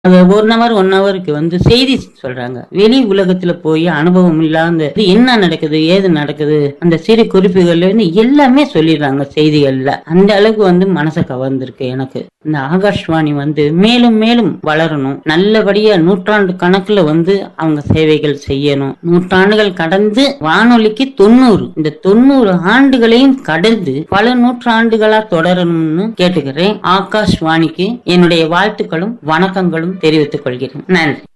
அது ஒரு hour one ஹவருக்கு வந்து செய்தி சொல்றாங்க வெளி உலகத்துல போய் அனுபவம் இல்லாத இது என்ன நடக்குது ஏது நடக்குது அந்த சிறு குறிப்புகள்ல இருந்து எல்லாமே சொல்லிடுறாங்க செய்திகள்ல அந்த அளவுக்கு வந்து மனசை கவர்ந்திருக்கு எனக்கு இந்த ஆகாஷ்வாணி வந்து மேலும் மேலும் வளரணும் நல்லபடியா நூற்றாண்டு கணக்குல வந்து அவங்க சேவைகள் செய்யணும் நூற்றாண்டுகள் கடந்து வானொலிக்கு தொண்ணூறு இந்த தொண்ணூறு ஆண்டுகளையும் கடந்து பல நூற்றாண்டுகளா தொடரணும்னு கேட்டுக்கிறேன் ஆகாஷ்வாணிக்கு என்னுடைய வாழ்த்துக்களும் வணக்கங்களும் தெரிவித்துக் கொள்கிறேன் நன்றி